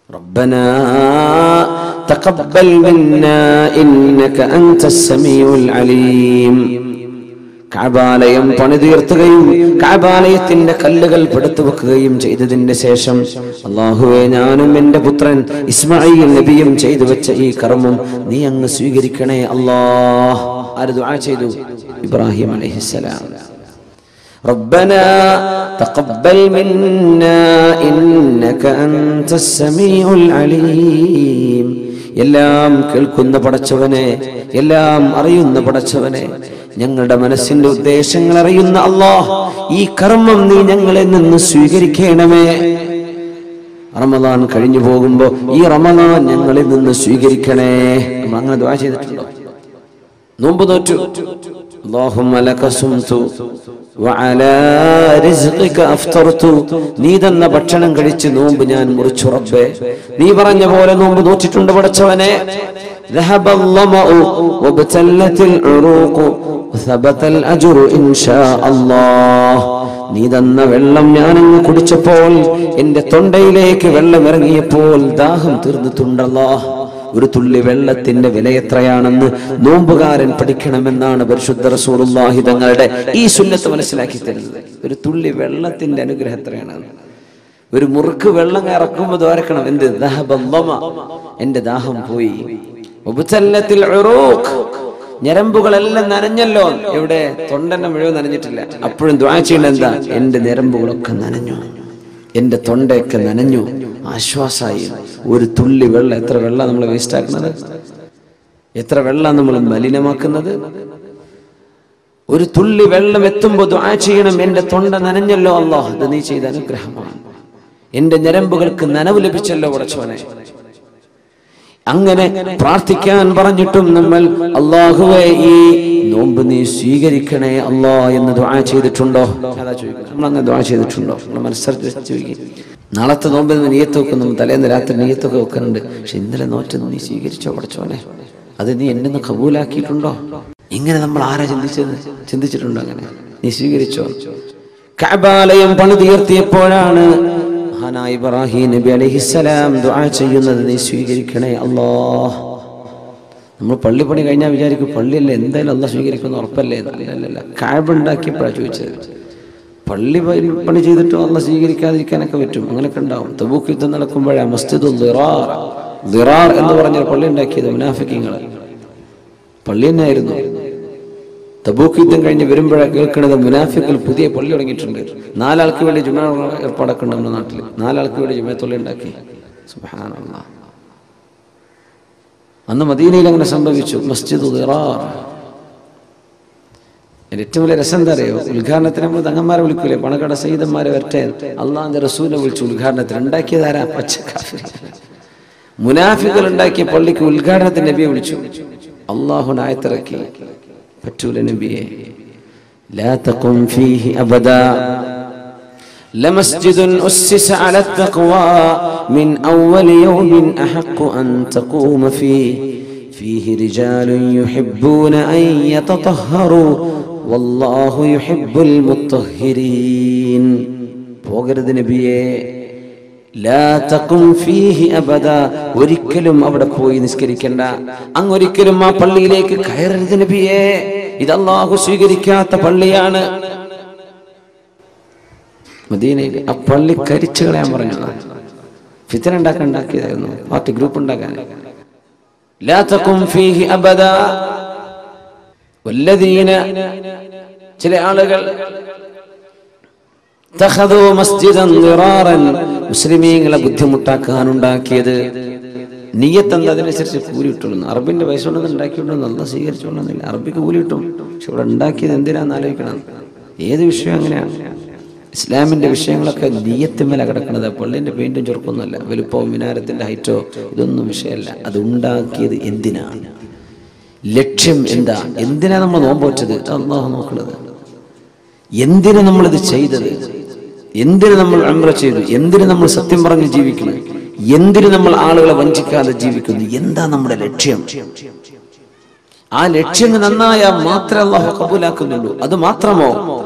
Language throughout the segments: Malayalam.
ربنا تقبل منا إنك أنت السميع العليم കഅബാലയം പണിതീർത്തുകയും കഅബാലയത്തിന്റെ കല്ലുകൾ പെടുത്തു വെക്കുകയും ചെയ്തതിന്റെ ശേഷം അള്ളാഹുവെ ഞാനും എന്റെ പുത്രൻ ഇസ്മായിൽ നബിയും ചെയ്തു വെച്ച ഈ കർമ്മം നീ അങ്ങ് സ്വീകരിക്കണേ അല്ലാഹ് ആര് ദുആ ചെയ്തു ഇബ്രാഹിം അലൈഹിസ്സലാം ربنا تقبل منا إنك أنت السميع العليم എല്ലാം കേൾക്കുന്ന പടച്ചവനെ എല്ലാം അറിയുന്ന പടച്ചവനെ ഞങ്ങളുടെ മനസ്സിന്റെ ഉദ്ദേശങ്ങൾ അറിയുന്ന അള്ളാഹ് ഈ കർമ്മം നീ ഞങ്ങളിൽ നിന്ന് സ്വീകരിക്കണമേ റമദാൻ കഴിഞ്ഞു പോകുമ്പോ ഈ റമദാൻ ഞങ്ങളിൽ നിന്ന് സ്വീകരിക്കണേ നമ്മൾ അങ്ങനെ ദ്വാ ചെയ്തിട്ടുണ്ടോ നോമ്പ് നോറ്റു اللهم لك صمت وعلى رزقك أفطرت നീ തന്ന ഭക്ഷണം കഴിച്ച് നോമ്പ് ഞാൻ മുറിച്ചു റബ്ബേ നീ പറഞ്ഞ പോലെ നോമ്പ് നോറ്റിട്ടുണ്ട് പടച്ചവനെ ذهب الظمأ وابتلت العروق وثبت الأجر إن شاء الله നീ തന്ന വെള്ളം ഞാനങ്ങ് കുടിച്ചപ്പോൾ എന്റെ തൊണ്ടയിലേക്ക് വെള്ളം ഇറങ്ങിയപ്പോൾ ദാഹം തീർന്നിട്ടുണ്ടല്ലോ ഒരു തുള്ളി വെള്ളത്തിന്റെ വില എത്രയാണെന്ന് നോമ്പുകാരൻ പഠിക്കണമെന്നാണ് പരിശുദ്ധ റസൂലുള്ളാഹി തങ്ങളുടെ ഈ സുന്നത്ത് മനസ്സിലാക്കി തരുന്നത് ഒരു തുള്ളി വെള്ളത്തിന്റെ അനുഗ്രഹം എത്രയാണ് ഒരു മുറുക്ക് വെള്ളം ഇറക്കുമ്പോൾ ദ്വാരക്കണം എന്ത് ദഹബല്ലമ എന്റെ ദാഹം പോയി ഉബ്തല്ലത്തിൽ ഉറൂഖ് ഞരമ്പുകളെല്ലാം നനഞ്ഞല്ലോ എവിടെ തൊണ്ടന്നെ മുഴുവൻ നനഞ്ഞിട്ടില്ല അപ്പോഴും ദ്വാ ചെയ്യേണ്ട എന്താ എന്റെ ഞരമ്പുകളൊക്കെ നനഞ്ഞു എന്റെ തൊണ്ടയൊക്കെ നനഞ്ഞു ആശ്വാസമായി ഒരു തുള്ളി വെള്ളം എത്ര വെള്ളം നമ്മൾ വേസ്റ്റ് ആക്കുന്നത് എത്ര വെള്ളം നമ്മൾ മലിനമാക്കുന്നത് ഒരു തുള്ളി വെള്ളം എത്തുമ്പോൾ ദ്വാ ചെയ്യണം എന്റെ തൊണ്ട നനഞ്ഞല്ലോ അള്ളാഹ് അത് നീ ചെയ്ത അനുഗ്രഹമാണ് എന്റെ ഞരമ്പുകൾക്ക് നനവ് ലഭിച്ചല്ലോ ഉടച്ചവനെ അങ്ങനെ പ്രാർത്ഥിക്കാൻ പറഞ്ഞിട്ടും നമ്മൾ അള്ളാഹുവെ ഈ നോമ്പ് നീ സ്വീകരിക്കണേ അല്ലാ എന്ന് ദ്വാ ചെയ്തിട്ടുണ്ടോ അതാ ചോദിക്കുന്നത് നമ്മൾ അങ്ങനെ ദ്വാ ചെയ്തിട്ടുണ്ടോ നമ്മൾ മനസ്സറിച്ച് ചോദിക്കും നാളത്തെ നോമ്പിൽ നിന്ന് നീയത്ത് വെക്കും നമ്മൾ തലേന്ന് രാത്രി നീയത്തൊക്കെ വെക്കുന്നുണ്ട് പക്ഷെ ഇന്നലെ നോറ്റ് നീ സ്വീകരിച്ചോ പഠിച്ചോനെ അത് നീ എന്നെ ഒന്ന് കബൂലാക്കിയിട്ടുണ്ടോ ഇങ്ങനെ നമ്മൾ ആരാ ചിന്തിച്ചത് ചിന്തിച്ചിട്ടുണ്ടോ അങ്ങനെ നീ സ്വീകരിച്ചോ കഅബാലയം പണിതീർത്തിയപ്പോഴാണ് മഹാനായ ഇബ്രാഹിം നബി അലൈഹിസ്സലാം ദുആ ചെയ്യുന്നത് നീ സ്വീകരിക്കണേ അല്ലാഹ് നമ്മൾ പള്ളി പണി കഴിഞ്ഞാൽ വിചാരിക്കും പള്ളിയല്ലേ എന്തായാലും അല്ല സ്വീകരിക്കുന്ന ഉറപ്പല്ലേ അല്ലല്ല കാബ് ഉണ്ടാക്കിയപ്പോഴാണ് ചോദിച്ചത് പള്ളി പണി പണി ചെയ്തിട്ടും അല്ല സ്വീകരിക്കാതിരിക്കാനൊക്കെ പറ്റും അങ്ങനെയൊക്കെ ഉണ്ടാവും തബൂക്ക് യുദ്ധം നടക്കുമ്പോഴാണ് മസ്ജിദുൽ ദിറാർ ദിറാർ എന്ന് പറഞ്ഞ പള്ളി ഉണ്ടാക്കിയത് മുനാഫിക്കങ്ങൾ പള്ളി തന്നെയായിരുന്നു തബൂക്ക് യുദ്ധം കഴിഞ്ഞ് വരുമ്പോഴാണ് കേൾക്കുന്നത് മുനാഫിക്കൽ പുതിയ പള്ളി തുടങ്ങിയിട്ടുണ്ട് നാലാൾക്ക് വേണ്ടി ജുമ ഏർപ്പാടൊക്കെ ഉണ്ട് നമ്മുടെ നാട്ടിൽ നാലാൾക്ക് വേണ്ടി ജുമയത്തുള്ളി ഉണ്ടാക്കി സുബ്ഹാനല്ലാഹ് അന്ന് മദീനയിൽ അങ്ങനെ സംഭവിച്ചു മസ്ജിദ് ദിറാർ എൻ്റെ ഏറ്റവും വലിയ രസം എന്താ അറിയോ ഉദ്ഘാടനത്തിന് നമ്മൾ തങ്ങന്മാരെ വിളിക്കൂലേ പണക്കട സയ്യിദന്മാരെ വരട്ടെ അള്ളാന്റെ റസൂലിനെ വിളിച്ചു ഉദ്ഘാടനത്തിന് ഉണ്ടാക്കിയതാരാ പച്ച കാഫിർ മുനാഫികൾ ഉണ്ടാക്കിയ പള്ളിക്ക് ഉദ്ഘാടനത്തിന് നബിയെ വിളിച്ചു അള്ളാഹു നായത്തിറക്കി പറ്റൂല നബിയെ لا تقم فيه أبدا لمسجد أسس على التقوى من أول يوم أحق أن تقوم فيه فيه رجال يحبون أن يتطهروا والله يحب المطهرين പോകരുത് നബിയെ ലാ തഖും ഫീഹി അബദ ഒരിക്കലും അവിടെ പോയി നിസ്കരിക്കണ്ട അങ്ങ് ഒരിക്കലും ആ പള്ളിയിലേക്ക് കയറരുത് നബിയെ ഇത് അള്ളാഹു സ്വീകരിക്കാത്ത പള്ളിയാണ് മദീനയിൽ ആ പള്ളി കരിച്ചു കളയാൻ പറഞ്ഞു ഫിത്തന ഉണ്ടാക്കാൻ ഉണ്ടാക്കിയതായിരുന്നു പാർട്ടി ഗ്രൂപ്പ് ഉണ്ടാക്കാൻ ലാ തഖും ഫീഹി അബദ വല്ലദീന ചില ആളുകൾ തഖദൂ മസ്ജിദൻ ദിറാറൻ മുസ്ലിമീങ്ങളെ ബുദ്ധിമുട്ടാക്കാൻ ഉണ്ടാക്കിയത് നീയത്ത് എന്താ അതിനനുസരിച്ച് കൂലി കിട്ടുള്ളൂ അറബിന്റെ പൈസ കൊണ്ടൊന്നും ഉണ്ടാക്കിയിട്ടുണ്ടെന്ന് നല്ല സ്വീകരിച്ചോളന്നില്ല അറബിക്ക് കൂലി കിട്ടും പക്ഷെ ഇവിടെ ഉണ്ടാക്കിയത് എന്തിനാന്ന് ആലോചിക്കണം ഏത് വിഷയം അങ്ങനെയാണ് ഇസ്ലാമിന്റെ വിഷയങ്ങളൊക്കെ നീയത്തിന്മേല കിടക്കുന്നത് പള്ളിന്റെ പെയിന്റും ചുരുക്കൊന്നുമല്ല വലുപ്പവും മിനാരത്തിന്റെ ഹൈറ്റോ ഇതൊന്നും വിഷയമല്ല അത് ഉണ്ടാക്കിയത് എന്തിനാണ് ലക്ഷ്യം എന്താ എന്തിനാ നമ്മൾ നോമ്പോറ്റത് അള്ളാഹു നോക്കുന്നത് എന്തിനു നമ്മളിത് ചെയ്തത് എന്തിനു നമ്മൾ അമ്ര ചെയ്തു എന്തിനു നമ്മൾ സത്യം പറഞ്ഞ് ജീവിക്കുന്നു എന്തിനു നമ്മൾ ആളുകളെ വഞ്ചിക്കാതെ ജീവിക്കുന്നു എന്താ നമ്മുടെ ലക്ഷ്യം ആ ലക്ഷ്യം നന്നായാൽ മാത്രമേ അള്ളാഹു കബൂലാക്കുന്നുള്ളൂ അത് മാത്രമോ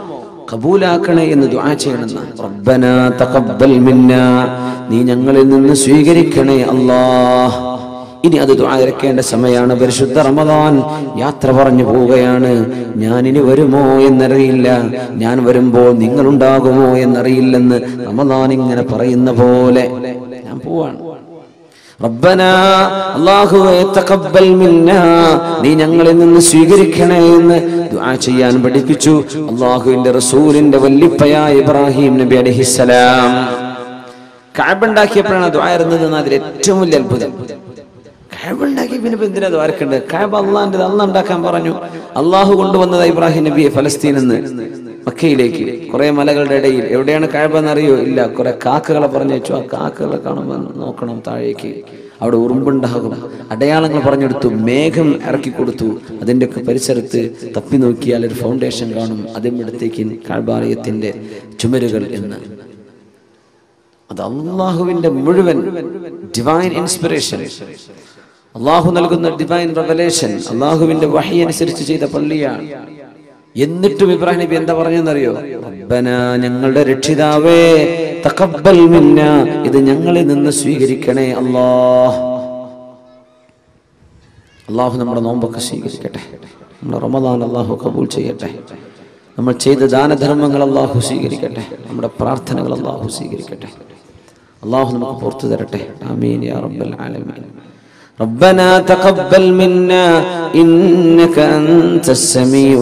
കബൂലാക്കണേ എന്ന് ദുആ ചെയ്യണമെന്ന് റബ്ബന തഖബ്ബൽ മിന്ന നീ ഞങ്ങളിൽ നിന്ന് സ്വീകരിക്കണേ അല്ലാഹ് ഇനി അത് ദുആ ഇറക്കേണ്ട സമയമാണ് പരിശുദ്ധ റമദാൻ യാത്ര പറഞ്ഞു പോവുകയാണ് ഞാൻ ഇനി വരുമോ എന്നറിയില്ല ഞാൻ വരുമ്പോൾ നിങ്ങൾ ഉണ്ടാകുമോ എന്നറിയില്ലെന്ന് റമദാൻ ഇങ്ങനെ പറയുന്ന പോലെ ഞാൻ പോവാണ് റബ്ബന അല്ലാഹുവേ തഖബ്ബൽ മിന്നാ നീ ഞങ്ങളിൽ നിന്ന് സ്വീകരിക്കണേ എന്ന് ദുആ ചെയ്യാൻ പഠിപ്പിച്ചു അല്ലാഹുവിന്റെ റസൂലിന്റെ വല്ലിപ്പയായ ഇബ്രാഹിം നബി അലൈഹിസ്സലാം കഅബ ഉണ്ടാക്കിയപ്പോഴാണ് ദുആ ഇരുന്നത് എന്ന് അതിൽ ഏറ്റവും വലിയ അത്ഭുതം കഅബ ഉണ്ടാക്കി പിന്നെ ഇപ്പൊ എന്തിനാ ദ്വാരക്കേണ്ടത് കഅബ അള്ളാന്റെ അള്ള ഉണ്ടാക്കാൻ പറഞ്ഞു അള്ളാഹു കൊണ്ടുവന്നത് ഇബ്രാഹിം നബിയെ ഫലസ്തീനിൽ നിന്ന് മക്കയിലേക്ക് കുറെ മലകളുടെ ഇടയിൽ എവിടെയാണ് കഅബ എന്നറിയോ ഇല്ല കുറെ കാക്കകളെ പറഞ്ഞു വെച്ചു ആ കാക്കകളെ കാണുമ്പോൾ നോക്കണം താഴേക്ക് അവിടെ ഉറുമ്പുണ്ടാകും അടയാളങ്ങൾ പറഞ്ഞെടുത്തു മേഘം ഇറക്കി കൊടുത്തു അതിന്റെ ഒക്കെ പരിസരത്ത് തപ്പി നോക്കിയാൽ ഒരു ഫൗണ്ടേഷൻ കാണും അതിമിടത്തേക്ക് കഅബാലയത്തിന്റെ ചുമരുകൾ എന്ന് അത് അള്ളാഹുവിന്റെ മുഴുവൻ ഡിവൈൻ ഇൻസ്പിറേഷൻ അള്ളാഹു നൽകുന്ന ഡിവൈൻ റെവലേഷൻ അള്ളാഹുവിന്റെ വഹി അനുസരിച്ച് ചെയ്ത പള്ളിയാണ് എന്നിട്ടും ഇബ്രാഹിം നബി എന്താ പറഞ്ഞെന്നറിയോ റബ്ബന ഞങ്ങളുടെ രക്ഷിതാവേ തഖബ്ബൽ മിന്ന ഇത് ഞങ്ങളിൽ നിന്ന് സ്വീകരിക്കണേ അല്ലാഹ് അള്ളാഹു നമ്മുടെ നോമ്പൊക്കെ സ്വീകരിക്കട്ടെ നമ്മുടെ റമദാൻ അള്ളാഹു കബൂൽ ചെയ്യട്ടെ നമ്മൾ ചെയ്ത ദാനധർമ്മങ്ങൾ അള്ളാഹു സ്വീകരിക്കട്ടെ നമ്മുടെ പ്രാർത്ഥനകൾ അള്ളാഹു സ്വീകരിക്കട്ടെ അള്ളാഹു നമുക്ക് പുറത്തു തരട്ടെ ആമീൻ യാ റബ്ബൽ ആലമീൻ ربنا تقبل منا إنك أنت السميع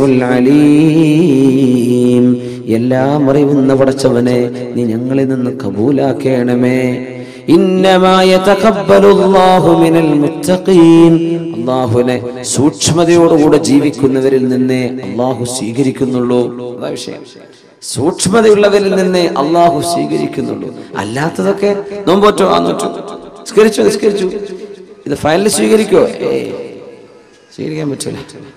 العليم എല്ലാം അറിയുന്ന പടച്ചവനെ നീ ഞങ്ങളിൽ നിന്ന് കബൂലാക്കണമേ إنما يتقبل الله من المتقين അള്ളാഹുവിനെ സൂക്ഷ്മതയോടുകൂടെ ജീവിക്കുന്നവരിൽ നിന്നേ അള്ളാഹു സ്വീകരിക്കുന്നുള്ളൂ അതാ വിഷയം സൂക്ഷ്മതയുള്ളവരിൽ നിന്നേ അള്ളാഹു സ്വീകരിക്കുന്നുള്ളൂ അല്ലാത്തതൊക്കെ നോമ്പോറ്റോ ആ നോറ്റു നിസ്കരിച്ചു നിസ്കരിച്ചു ഇത് ഫയലിൽ സ്വീകരിക്കോ ഏ സ്വീകരിക്കാൻ പറ്റൂല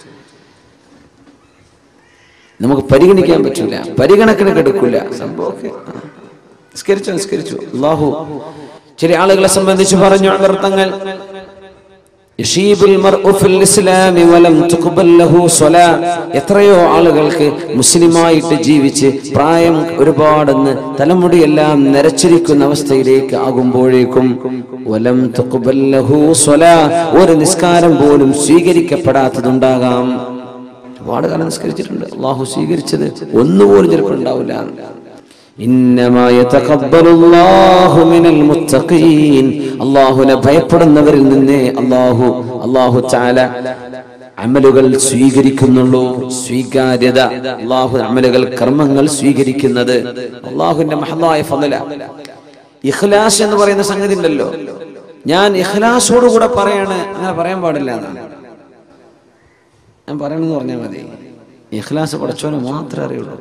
നമുക്ക് പരിഗണിക്കാൻ പറ്റൂല പരിഗണക്കിന് എടുക്കൂല സംഭവമൊക്കെ ആ. നിസ്കരിച്ചു നിസ്കരിച്ചു അള്ളാഹു ചില ആളുകളെ സംബന്ധിച്ച് പറഞ്ഞു അവർത്തങ്ങൾ യശീബുൽ മർഉ ഫിൽ ഇസ്ലാമി വലം തുഖ്ബൽ ലഹു സ്വലാ എത്രയോ ആളുകൾക്ക് മുസ്ലിമായിട്ട് ജീവിച്ച് പ്രായം ഒരുപാടെന്ന് തലമുടിയെല്ലാം നരച്ചിരിക്കുന്ന അവസ്ഥയിലേക്ക് ആകുമ്പോഴേക്കും വലം തുഖ്ബൽ ലഹു സ്വലാ ഒരു നിസ്കാരം പോലും സ്വീകരിക്കപ്പെടാത്തതുണ്ടാകാം ഒരുപാട് കാലം നിസ്കരിച്ചിട്ടുണ്ട് അള്ളാഹു സ്വീകരിച്ചത് ഒന്നുപോലും ചിലപ്പോൾ ഉണ്ടാവില്ല ഇന്നമാ യതഖബ്ബലുല്ലാഹു മിനൽ മുത്തഖീൻ അല്ലാഹുവിനെ ഭയപ്പെടുന്നവരിൽ നിന്നേ അല്ലാഹു അല്ലാഹു തആല അമലുകൾ സ്വീകരിക്കുന്നുള്ളൂ സ്വീകാര്യത അല്ലാഹു അമലുകൾ കർമ്മങ്ങൾ സ്വീകരിക്കുന്നത് അല്ലാഹുവിന്റെ മഹലായ ഫضല ഇഖ്ലാസ് എന്ന് പറയുന്ന സംഗതി ഉണ്ടല്ലോ ഞാൻ ഇഖ്ലാസോടുകൂടെ പറയാണ് അങ്ങനെ പറയാൻ പാടില്ല എന്നാണ് ഞാൻ പറയണമെന്ന് പറഞ്ഞാൽ മതി ഇഖ്ലാസ് പഠിച്ചവന് മാത്രമേ അറിയുള്ളൂ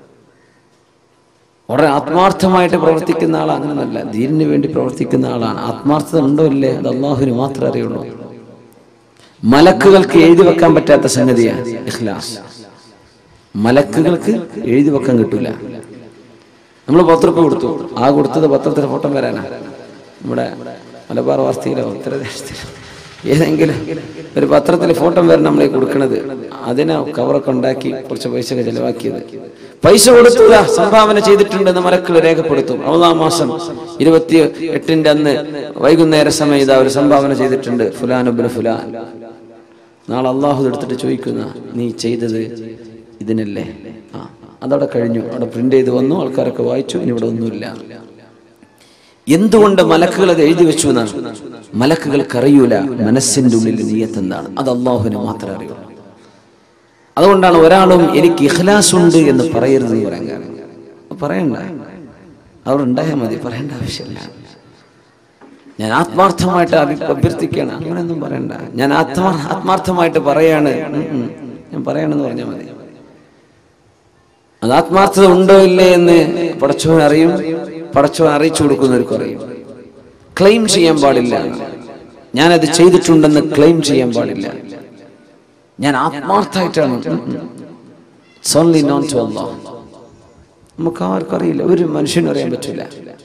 വളരെ ആത്മാർത്ഥമായിട്ട് പ്രവർത്തിക്കുന്ന ആളാണ് അങ്ങനെയല്ല ദീനിന് വേണ്ടി പ്രവർത്തിക്കുന്ന ആളാണ് ആത്മാർത്ഥത ഉണ്ടോ ഇല്ലേ അത് അള്ളാഹുവിന് മാത്രമേ അറിയുള്ളൂ മലക്കുകൾക്ക് എഴുതി വെക്കാൻ പറ്റാത്ത സംഗതിയാണ് ഇഖ്ലാസ് മലക്കുകൾക്ക് എഴുതി വെക്കാൻ കിട്ടൂല നമ്മൾ പത്രപ്പ് കൊടുത്തു ആ കൊടുത്തത് പത്രത്തിന് ഫോട്ടോ വരാനാ നമ്മുടെ മലബാർ വാർത്തയിലോ ഉത്തരദേശത്തിലോ ഏതെങ്കിലും ഒരു പത്രത്തിൽ ഫോട്ടോ വരെ നമ്മളെ കൊടുക്കണത് അതിനെ കവറൊക്കെ ഉണ്ടാക്കി കുറച്ച് പൈസ ഒക്കെ ചെലവാക്കിയത് പൈസ കൊടുത്തുക സംഭാവന ചെയ്തിട്ടുണ്ടെന്ന് മലക്കൾ രേഖപ്പെടുത്തും ഒന്നാം മാസം ഇരുപത്തി എട്ടിന്റെ അന്ന് വൈകുന്നേര സമയം ഇതാ ഒരു സംഭാവന ചെയ്തിട്ടുണ്ട് ഫുലാൻ ഉബ്നു ഫുലാൻ നാളെ അള്ളാഹു എടുത്തിട്ട് ചോദിക്കുന്ന നീ ചെയ്തത് ഇതിനല്ലേ ആ അതവിടെ കഴിഞ്ഞു അവിടെ പ്രിന്റ് ചെയ്ത് വന്നു ആൾക്കാരൊക്കെ വായിച്ചു ഇനി ഇവിടെ ഒന്നുമില്ല എന്തുകൊണ്ട് മലക്കുകൾ അത് എഴുതി വെച്ചു എന്നാണ് മലക്കുകൾക്ക് അറിയൂല മനസ്സിന്റെ ഉള്ളിൽ നീയത്ത് എന്താണ് അത് അള്ളാഹുവിന് മാത്രമേ അറിയുള്ളൂ അതുകൊണ്ടാണ് ഒരാളും എനിക്ക് ഇഖ്ലാസ് ഉണ്ട് എന്ന് പറയരുത് എന്ന് പറയാൻ കാരണം പറയണ്ട അവിടെ ഉണ്ടായാൽ മതി പറയേണ്ട ആവശ്യമില്ല ഞാൻ ആത്മാർത്ഥമായിട്ട് അഭി- അഭ്യർത്ഥിക്കുകയാണ് അങ്ങനെയൊന്നും പറയണ്ട ഞാൻ ആത്മാ ആത്മാർത്ഥമായിട്ട് പറയാണ് ഉം, ഉം. ഞാൻ പറയണമെന്ന് പറഞ്ഞാൽ മതി അത് ആത്മാർത്ഥത ഉണ്ടോ ഇല്ലേ എന്ന് പടച്ചവൻ അറിയും പടച്ചവൻ അറിയിച്ചു കൊടുക്കുന്നവർക്ക് അറിയും ക്ലെയിം ചെയ്യാൻ പാടില്ല ഞാനത് ചെയ്തിട്ടുണ്ടെന്ന് ക്ലെയിം ചെയ്യാൻ പാടില്ല ഞാൻ ആത്മാർത്ഥമായിട്ടാണ് ഓൺലി നോൺ ടു അള്ളാഹ് നമുക്ക് ആർക്കും അറിയില്ല ഒരു മനുഷ്യനും അറിയാൻ പറ്റില്ല